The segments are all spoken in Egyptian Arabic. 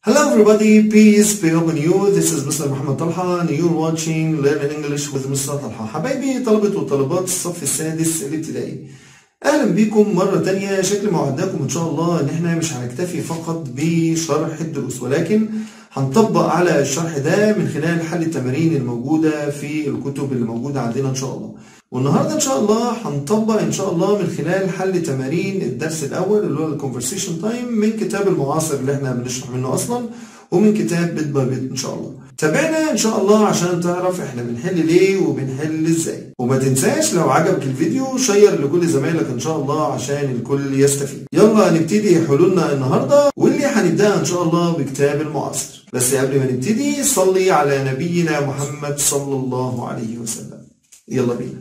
Hello everybody, peace be upon you. This is Mr. محمد طلحة and you're watching Learn English with Mr. طلحة. حبايبي طلبة وطالبات الصف السادس الابتدائي. أهلا بكم مرة تانية شكل ما وعدناكم إن شاء الله إن إحنا مش هنكتفي فقط بشرح الدروس ولكن هنطبق على الشرح ده من خلال حل التمارين الموجودة في الكتب اللي موجودة عندنا إن شاء الله. والنهارده ان شاء الله هنطبق ان شاء الله من خلال حل تمارين الدرس الاول اللي هو الكونفرسيشن تايم من كتاب المعاصر اللي احنا بنشرح منه اصلا ومن كتاب بيت باي بيت ان شاء الله تابعنا ان شاء الله عشان تعرف احنا بنحل ليه وبنحل ازاي وما تنساش لو عجبك الفيديو شير لكل زمايلك ان شاء الله عشان الكل يستفيد يلا نبتدي حلولنا النهارده واللي هنبداها ان شاء الله بكتاب المعاصر بس قبل ما نبتدي صلي على نبينا محمد صلى الله عليه وسلم يلا بينا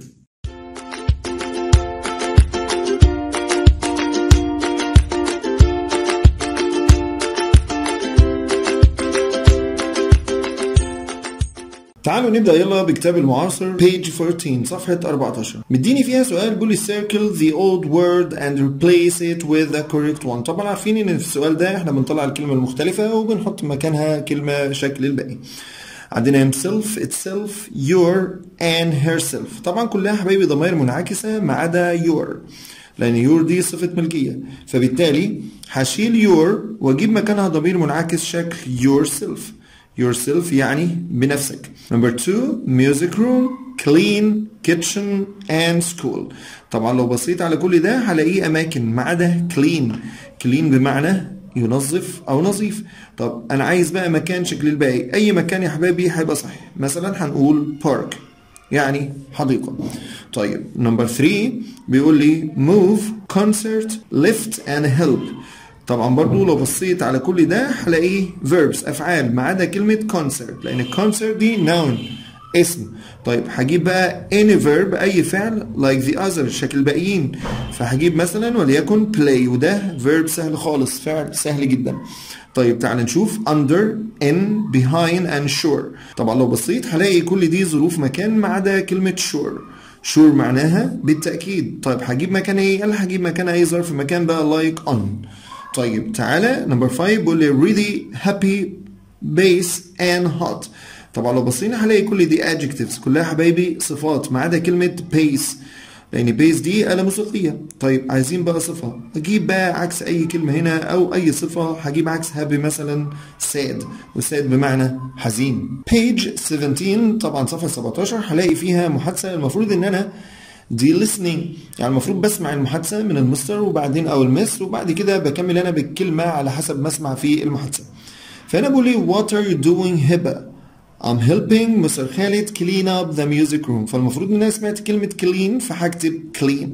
تعالوا نبدأ يلا بكتاب المعاصر page 14 صفحة 14 مديني فيها سؤال بيقول لي circle the old word and replace it with the correct one طبعا عارفين ان في السؤال ده احنا بنطلع الكلمة المختلفة وبنحط مكانها كلمة شكل الباقي عندنا himself itself your and herself طبعا كلها حبايبي ضمائر منعكسة ما عدا your لان your دي صفة ملكية فبالتالي هشيل your واجيب مكانها ضمير منعكس شكل yourself yourself يعني بنفسك number two music room clean kitchen and school طبعا لو بصيت على كل ده هلاقيه اماكن ما عدا clean clean بمعنى ينظف او نظيف طب انا عايز بقى مكان شكل الباقي اي مكان يا حبايبي هيبقى صحيح مثلا هنقول park يعني حديقة طيب نمبر 3 بيقول لي move concert lift and help طبعا برضو لو بصيت على كل ده هلاقيه verbs افعال ما عدا كلمه concert لان concert دي noun اسم طيب هجيب بقى any verb اي فعل like the other شكل الباقيين فهجيب مثلا وليكن play وده verb سهل خالص فعل سهل جدا طيب تعال نشوف under in behind and sure طبعا لو بصيت هلاقي كل دي ظروف مكان ما عدا كلمه sure sure معناها بالتاكيد طيب هجيب مكان ايه قال هجيب مكان اي ظرف مكان بقى like on طيب تعالى نمبر 5 بيقول لي really happy base and hot طبعا لو بصينا هلاقي كل دي adjectives كلها حبايبي صفات ما عدا كلمة base لأن base دي آلة موسيقية طيب عايزين بقى صفة أجيب بقى عكس أي كلمة هنا أو أي صفة هجيب عكس happy مثلا sad وsad بمعنى حزين page 17 طبعا صفحة 17 هلاقي فيها محادثة المفروض إن أنا دي listening يعني المفروض بسمع المحادثة من المستر وبعدين أو المس وبعد كده بكمل أنا بالكلمة على حسب ما أسمع في المحادثة فأنا بقول لي what are you doing هبة I'm helping مستر خالد clean up the music room فالمفروض إن أنا سمعت كلمة clean فهكتب clean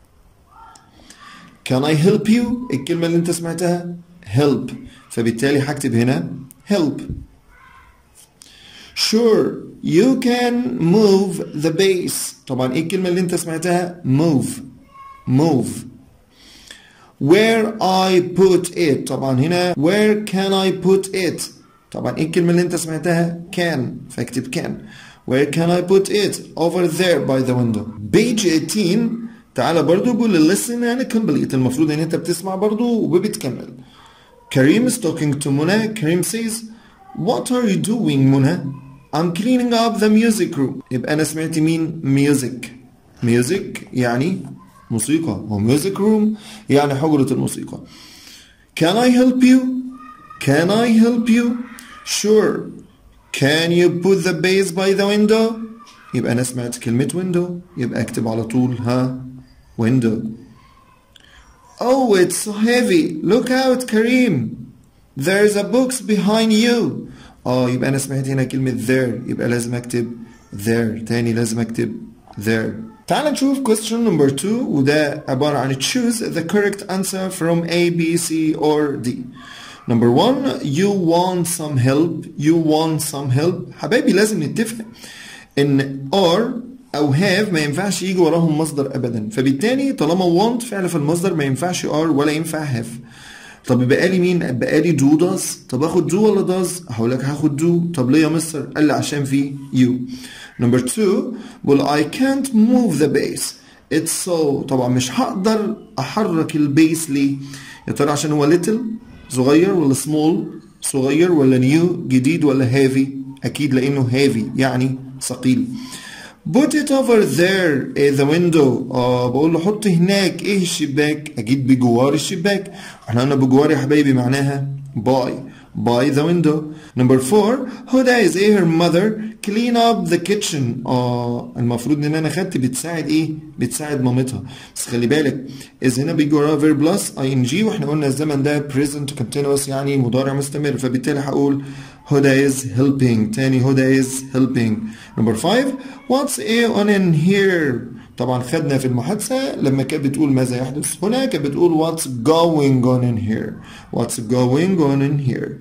Can I help you الكلمة اللي أنت سمعتها help فبالتالي هكتب هنا help Sure you can move the base طبعا ايه الكلمة اللي انت سمعتها move move where I put it طبعا هنا where can I put it طبعا ايه الكلمة اللي انت سمعتها can فاكتب can where can I put it over there by the window page 18 تعالى برضو بقول listen and complete المفروض ان انت بتسمع برضو وبتكمل كريم is talking to منى كريم says what are you doing منى I'm cleaning up the music room يبقى أنا سمعت مين music music يعني موسيقى و music room يعني حجرة الموسيقى Can I help you? Can I help you? Sure Can you put the bass by the window? يبقى أنا سمعت كلمة window يبقى أكتب على طول ها window Oh it's so heavy Look out Kareem There's a box behind you اه يبقى انا سمعت هنا كلمة there يبقى لازم اكتب there تاني لازم اكتب there تعال نشوف question number 2 وده عبارة عن choose the correct answer from A B C or D number 1 you want some help you want some help حبايبي لازم نتفق ان or او have ما ينفعش يجي وراهم مصدر ابدا فبالتالي طالما want فعل في المصدر ما ينفعش are ولا ينفع have طب بقى لي مين بقى لي do does طب اخد do ولا does هقول لك هاخد do طب ليه يا مستر قال لي عشان في you number two well I can't move the base it's so طبعا مش هقدر احرك البيس ليه يا ترى عشان هو little صغير ولا small صغير ولا نيو جديد ولا heavy اكيد لانه heavy يعني ثقيل Put it over there at the window اه بقول له حط هناك ايه الشباك اكيد بجوار الشباك احنا قلنا بجوار يا حبايبي معناها by by the window number four هدى is ايه her mother clean up the kitchen اه المفروض ان انا خدت بتساعد ايه بتساعد مامتها بس خلي بالك is هنا بيجي وراها verb plus ing واحنا قلنا الزمن ده present continuous يعني مضارع مستمر فبالتالي هقول هدى is helping تاني هدى is helping number five what's a on in here طبعا خدنا في المحادثة لما كانت بتقول ماذا يحدث هنا كانت بتقول what's going on in here what's going on in here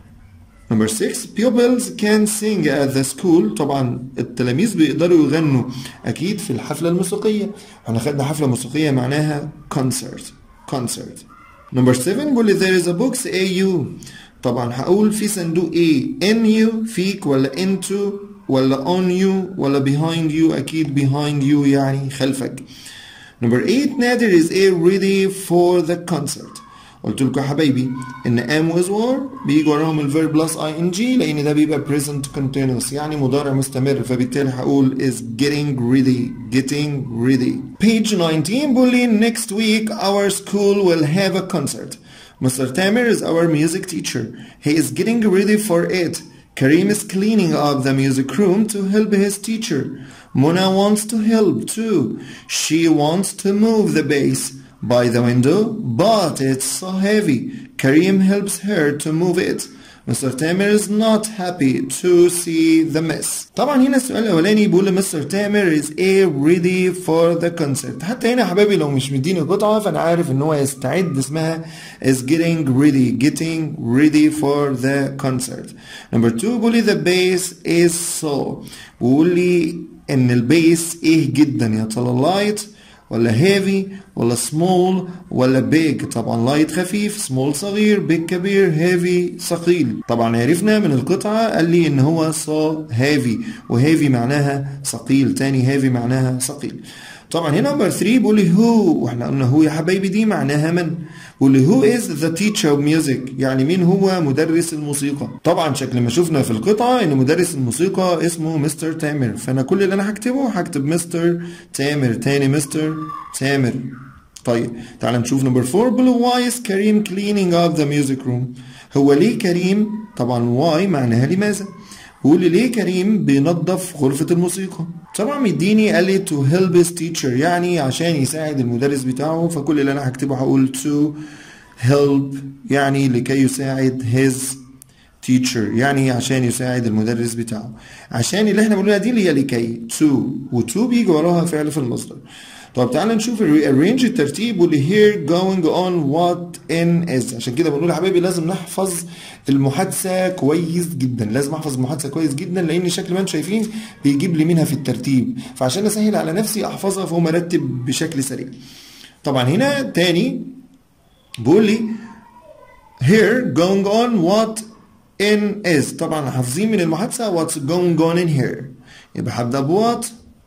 Number six, pupils can sing at the school. طبعا التلاميذ بيقدروا يغنوا أكيد في الحفلة الموسيقية. احنا خدنا حفلة موسيقية معناها concert. concert. Number seven, بيقول لي there is a box AU. طبعا هقول في صندوق A in you فيك ولا into ولا on you ولا behind you أكيد behind you يعني خلفك. Number eight, نادر is A ready for the concert. قلت لكم يا حبايبي ان am was were بيجي وراهم الفيرب بلس اي ان جي لان ده بيبقى present continuous يعني مضارع مستمر فبالتالي هقول is getting ready getting ready page 19 بيقول لي next week our school will have a concert Mr. Tamer is our music teacher he is getting ready for it Karim is cleaning up the music room to help his teacher Mona wants to help too she wants to move the bass by the window, but it's so heavy. Karim helps her to move it. Mr. Tamer is not happy to see the mess. طبعا هنا السؤال الاولاني بيقول مستر تامر is a ready for the concert. حتى هنا يا حبايبي لو مش مديني قطعه فانا عارف ان هو يستعد اسمها is getting ready getting ready for the concert. Number two بيقول لي the bass is so. بيقول لي ان البيس ايه جدا يا ترى لايت ولا heavy ولا small ولا big طبعا light خفيف small صغير big كبير heavy ثقيل طبعا عرفنا من القطعة قال لي ان هو so heavy وheavy معناها ثقيل تاني heavy معناها ثقيل طبعا هنا نمبر 3 بيقول لي هو واحنا قلنا هو يا حبايبي دي معناها من بيقول لي هو از ذا تيتشر اوف ميوزك يعني مين هو مدرس الموسيقى طبعا شكل ما شفنا في القطعه ان مدرس الموسيقى اسمه مستر تامر فانا كل اللي انا هكتبه هكتب مستر تامر تاني مستر تامر طيب تعال نشوف نمبر 4 بيقول واي از كريم كلينينج اب ذا ميوزك روم هو ليه كريم طبعا واي معناها لماذا بيقول لي ليه كريم بينظف غرفة الموسيقى طبعا مديني قال لي to help his teacher يعني عشان يساعد المدرس بتاعه فكل اللي انا هكتبه هقول to help يعني لكي يساعد his teacher يعني عشان يساعد المدرس بتاعه عشان اللي احنا بنقولها دي اللي هي لكي to و to بيجي وراها فعل في المصدر طب تعالى نشوف الرينج الترتيب واللي here going on what in is عشان كده بنقول يا حبايبي لازم نحفظ المحادثه كويس جدا لازم احفظ المحادثه كويس جدا لان شكل ما انتم شايفين بيجيب لي منها في الترتيب فعشان اسهل على نفسي احفظها فهو مرتب بشكل سريع طبعا هنا تاني بيقول لي here going on what in is طبعا حافظين من المحادثه what's going on in here يبقى هبدا بوات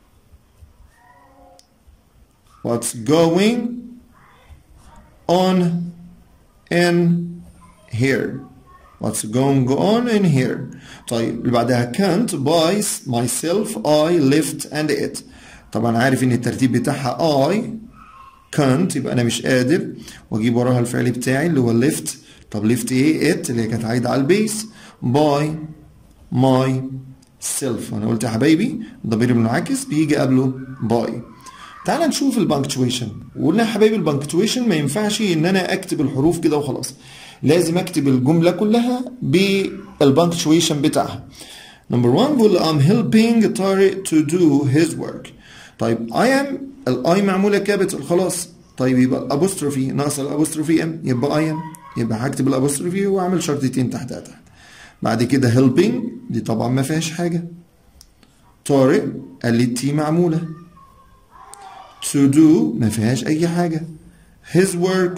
what's going on in here what's going on in here طيب اللي بعدها can't by myself I lift and it طبعا عارف ان الترتيب بتاعها I can't يبقى انا مش قادر واجيب وراها الفعل بتاعي اللي هو lift طب lift ايه it اللي هي كانت عايده على البيس by myself وانا قلت يا حبايبي الضمير المنعكس بيجي قبله by تعال نشوف البنكتويشن وقلنا يا حبايبي البنكتويشن ما ينفعش ان انا اكتب الحروف كده وخلاص لازم اكتب الجمله كلها بالبنكتويشن بتاعها نمبر 1 بقول I'm helping طارق to do his work طيب I am الاي معموله كابيتال خلاص طيب يبقى الابوستروفي ناقص الابوستروفي ام يبقى I am يبقى هكتب الابوستروفي واعمل شرطتين تحتها تحت بعد كده helping دي طبعا ما فيهاش حاجه طارق قال لي التي معموله to do ما فيهاش أي حاجة his work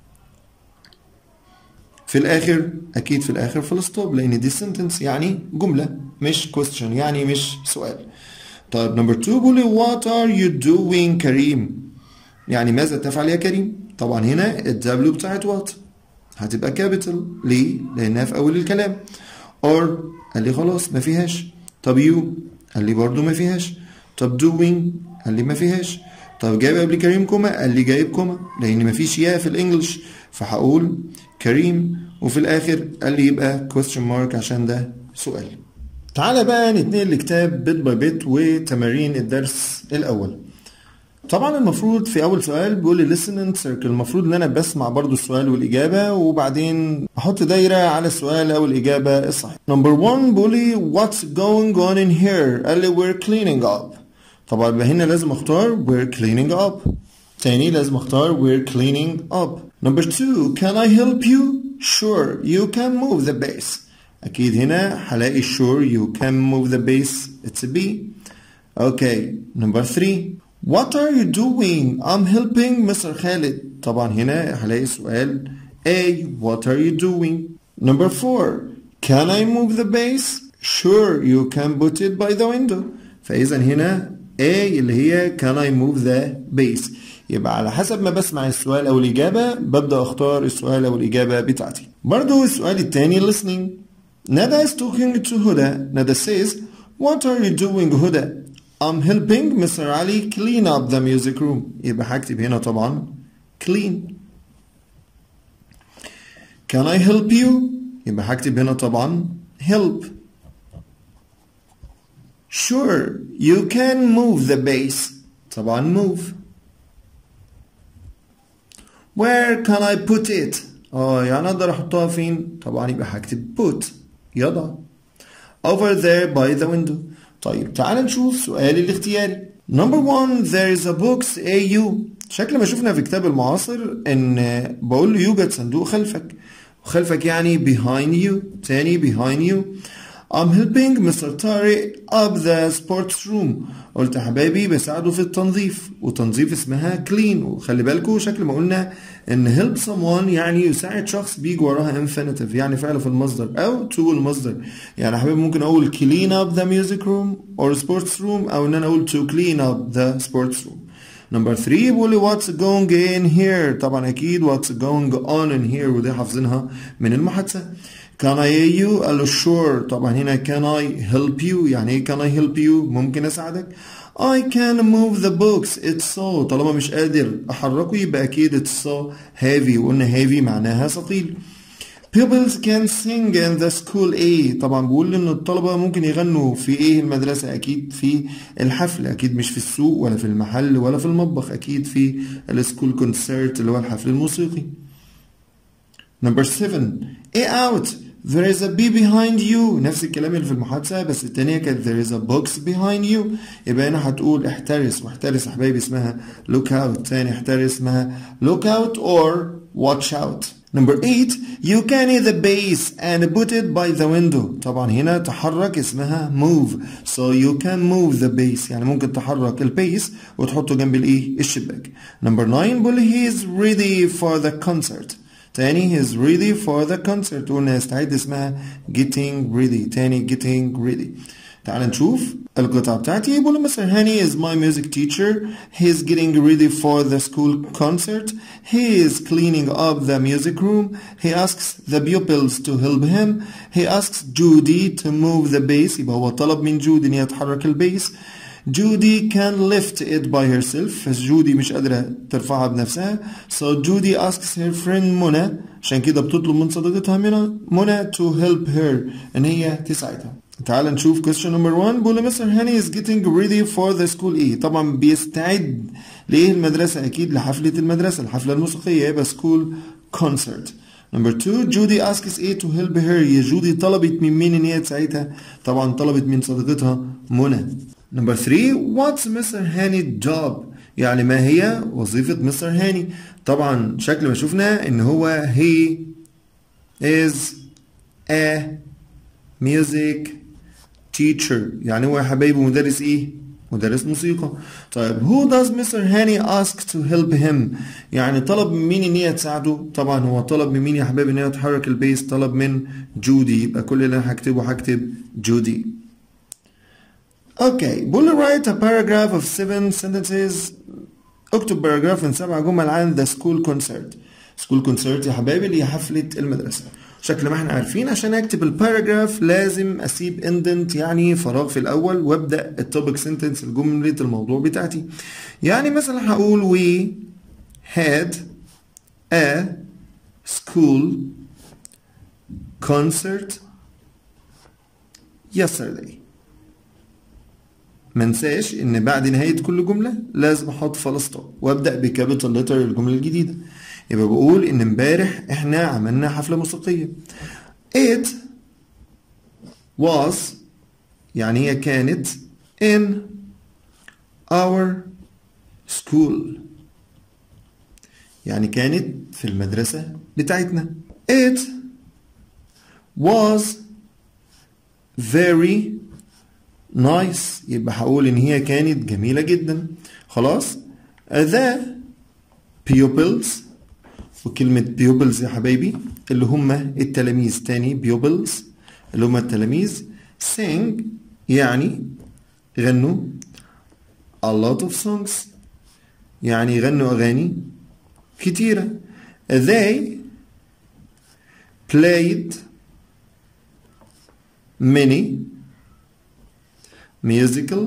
في الآخر أكيد في الآخر فول ستوب لأن دي sentence يعني جملة مش question يعني مش سؤال طيب نمبر 2 بيقول لي what are you doing كريم يعني ماذا تفعل يا كريم طبعا هنا الدبليو بتاعت what هتبقى كابيتال ليه؟ لأنها في أول الكلام or قال لي خلاص ما فيهاش طب يو قال لي برضو ما فيهاش طب doing قال لي ما فيهاش طب جايب قبل كريم كوما قال لي جايب كوما لأن ما فيش ياء في الإنجليش فهقول كريم وفي الآخر قال لي يبقى question mark عشان ده سؤال تعالى بقى نتنقل لكتاب بيت باي بيت وتمارين الدرس الأول طبعا المفروض في اول سؤال بيقول لي listen and circle المفروض ان انا بسمع برضو السؤال والاجابه وبعدين احط دايره على السؤال او الاجابه الصحيحه نمبر 1 بيقول لي what's going on in here قال لي we're cleaning up طبعا يبقى هنا لازم اختار we're cleaning up تاني لازم اختار we're cleaning up نمبر 2 can I help you sure you can move the base اكيد هنا هلاقي sure you can move the base it's a B okay number 3 What are you doing? I'm helping Mr. Khalid. طبعا هنا هلاقي سؤال A. What are you doing? Number four. Can I move the base? Sure, you can put it by the window. فإذا هنا A اللي هي Can I move the base? يبقى على حسب ما بسمع السؤال أو الإجابة ببدأ أختار السؤال أو الإجابة بتاعتي. برضو السؤال التاني listening. Nada is talking to Huda. Nada says, What are you doing, Huda? I'm helping Mr. Ali clean up the music room يبقى هكتب هنا طبعا clean Can I help you يبقى هكتب هنا طبعا help Sure you can move the bass طبعا move Where can I put it اه يعني اقدر احطها فين طبعا يبقى هكتب put يضع over there by the window طيب تعال نشوف سؤال الاختياري Number one there is a box AU شكل ما شفنا في كتاب المعاصر ان بقول له يوجد صندوق خلفك وخلفك يعني behind you تاني behind you I'm helping Mr. طارق up the sports room قلت يا حبايبي بساعده في التنظيف وتنظيف اسمها clean وخلي بالكم شكل ما قلنا ان help someone يعني يساعد شخص بيجي وراها infinitive يعني فعل في المصدر او to المصدر يعني يا حبايبي ممكن اقول clean up the music room or sports room او ان انا اقول to clean up the sports room نمبر 3 بيقول لي what's going in here طبعا اكيد what's going on in here ودي حافظينها من المحادثه Can I hear you؟ قال له sure طبعا هنا can I help you يعني ايه can I help you ممكن اساعدك I can move the books it's so طالما مش قادر احركه يبقى اكيد it's so heavy وقلنا heavy معناها ثقيل Pupils can sing in the school A طبعا بيقول ان الطلبة ممكن يغنوا في ايه المدرسة اكيد في الحفل اكيد مش في السوق ولا في المحل ولا في المطبخ اكيد في السكول كونسرت اللي هو الحفل الموسيقي Number 7 A out There is a bee behind you نفس الكلام اللي في المحادثة بس التانية كانت there is a box behind you يبقى هنا هتقول احترس واحترس يا حبايبي اسمها look out تاني احترس اسمها look out or watch out Number 8 You can hit the base and put it by the window طبعا هنا تحرك اسمها move so you can move the base يعني ممكن تحرك البيس وتحطه جنب الايه الشباك Number 9 بيقول he is ready for the concert تاني he's ready for the concert قلنا يستعد اسمها getting ready تاني getting ready تعال نشوف القطعة بتاعتي بقول مستر هاني is my music teacher he's getting ready for the school concert he is cleaning up the music room he asks the pupils to help him he asks Judy to move the bass يبقى هو طلب من جودي ان هي تحرك البيس جودي can lift it by herself بس جودي مش قادرة ترفعها بنفسها so Judy asks her friend منى عشان كده بتطلب من صديقتها منى منى to help her ان هي تساعدها تعال نشوف question number one بيقول مستر هاني is getting ready for the school ايه طبعا بيستعد لايه المدرسة اكيد لحفلة المدرسة الحفلة الموسيقية يبقى school concert Number two, Judy asks A to help her. يا جودي طلبت من مين ان هي تساعدها؟ طبعا طلبت من صديقتها منى. Number three, what's Mr. Hanny job? يعني ما هي وظيفة مستر هاني؟ طبعا شكل ما شفنا ان هو he is a music teacher يعني هو يا حبايبي مدرس ايه؟ مدرس موسيقى طيب who does Mr. Hanny ask to help him يعني طلب من مين ان هي تساعده طبعا هو طلب من مين يا حبايبي ان هي تحرك البيس طلب من جودي يبقى كل اللي انا هكتبه هكتب جودي اوكي بقول write a paragraph of seven sentences اكتب باراجراف من سبع جمل عن the school concert سكول كونسرت يا حبايبي اللي هي حفلة المدرسة شكل ما احنا عارفين عشان اكتب الباراجراف لازم اسيب اندنت يعني فراغ في الاول وابدا التوبيك سنتنس الجمله الموضوع بتاعتي يعني مثلا هقول we had a school concert yesterday منساش ان بعد نهاية كل جملة لازم احط فول ستوب وابدأ بكابيتال لتر الجملة الجديدة يبقى بقول ان امبارح احنا عملنا حفلة موسيقية it was يعني هي كانت in our school يعني كانت في المدرسة بتاعتنا it was very nice يبقى هقول ان هي كانت جميلة جدا خلاص the pupils وكلمة pupils يا حبايبي اللي هم التلاميذ تاني pupils اللي هم التلاميذ sing يعني غنوا a lot of songs يعني غنوا أغاني كتيرة they played many musical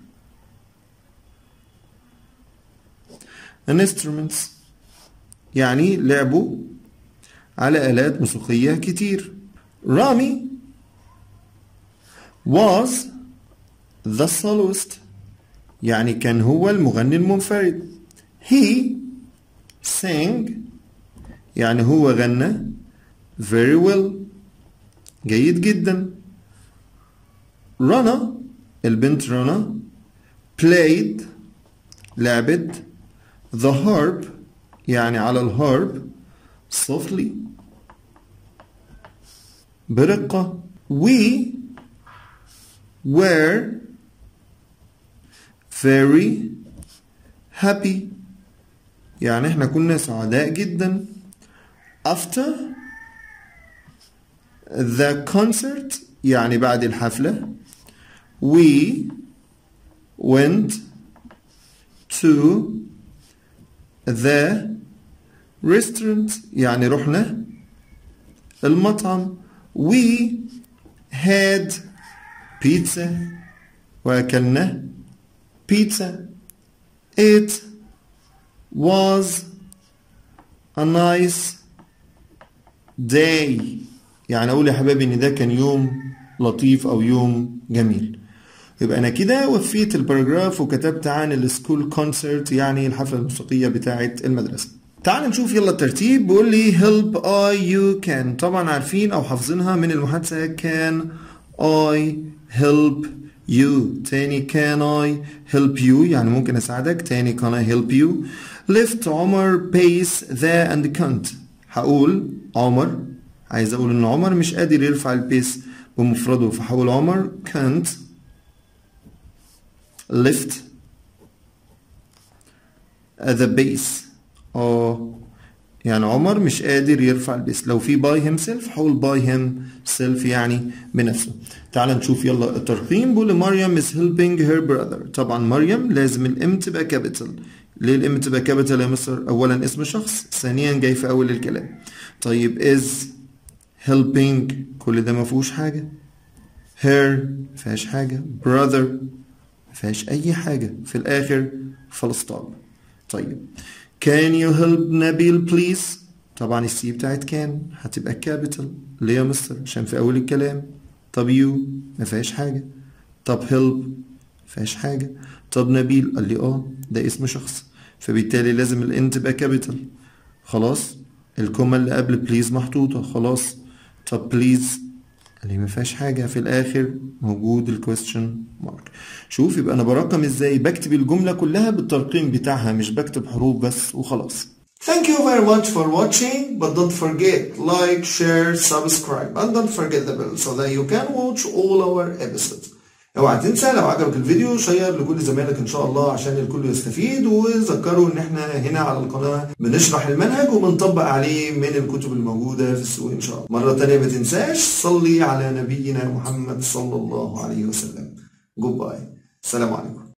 instruments يعني لعبوا على آلات موسيقية كتير رامي was the soloist يعني كان هو المغني المنفرد he sang يعني هو غنى very well جيد جدا رنا البنت رنا played لعبت the harp يعني على الهارب softly برقة we were very happy يعني احنا كنا سعداء جدا after the concert يعني بعد الحفلة we went to the restaurant يعني رحنا المطعم we had pizza وأكلنا pizza it was a nice day يعني أقول يا حبايبي إن ده كان يوم لطيف أو يوم جميل يبقى أنا كده وفيت الباراجراف وكتبت عن السكول كونسرت يعني الحفلة الموسيقية بتاعة المدرسة تعال نشوف يلا الترتيب بيقول لي help I you can طبعا عارفين أو حافظينها من المحادثة can I help you تاني can I help you يعني ممكن أساعدك تاني can I help you lift عمر pace the and can't هقول عمر عايز أقول إن عمر مش قادر يرفع البيس بمفرده فهقول عمر can't lift the base اه يعني عمر مش قادر يرفع البيس لو في باي هيم سيلف هقول باي هيم سيلف يعني بنفسه تعال نشوف يلا الترقيم بيقول مريم is helping her brother طبعا مريم لازم الام تبقى كابيتال ليه الام تبقى كابيتال يا مستر اولا اسم شخص ثانيا جاي في اول الكلام طيب is helping كل ده ما فيهوش حاجه her ما فيهاش حاجه brother ما فيهاش اي حاجه في الاخر فول ستوب طيب can you help نبيل please طبعا السي بتاعت كان هتبقى كابيتال ليه يا مستر عشان في اول الكلام طب يو ما فيهاش حاجه طب help ما فيهاش حاجه طب نبيل قال لي اه ده اسم شخص فبالتالي لازم الان تبقى كابيتال خلاص الكومة اللي قبل بليز محطوطة خلاص طب بليز اللي ما فيهاش حاجة في الآخر موجود الكويستشن مارك شوف يبقى أنا برقم إزاي بكتب الجملة كلها بالترقيم بتاعها مش بكتب حروف بس وخلاص Thank you very much for watching but don't forget like, share, subscribe and don't forget the bell so that you can watch all our episodes اوعى تنسى لو عجبك الفيديو شير لكل زمايلك ان شاء الله عشان الكل يستفيد وذكروا ان احنا هنا على القناه بنشرح المنهج وبنطبق عليه من الكتب الموجوده في السوق ان شاء الله. مره تانية ما تنساش صلي على نبينا محمد صلى الله عليه وسلم. جود باي. السلام عليكم.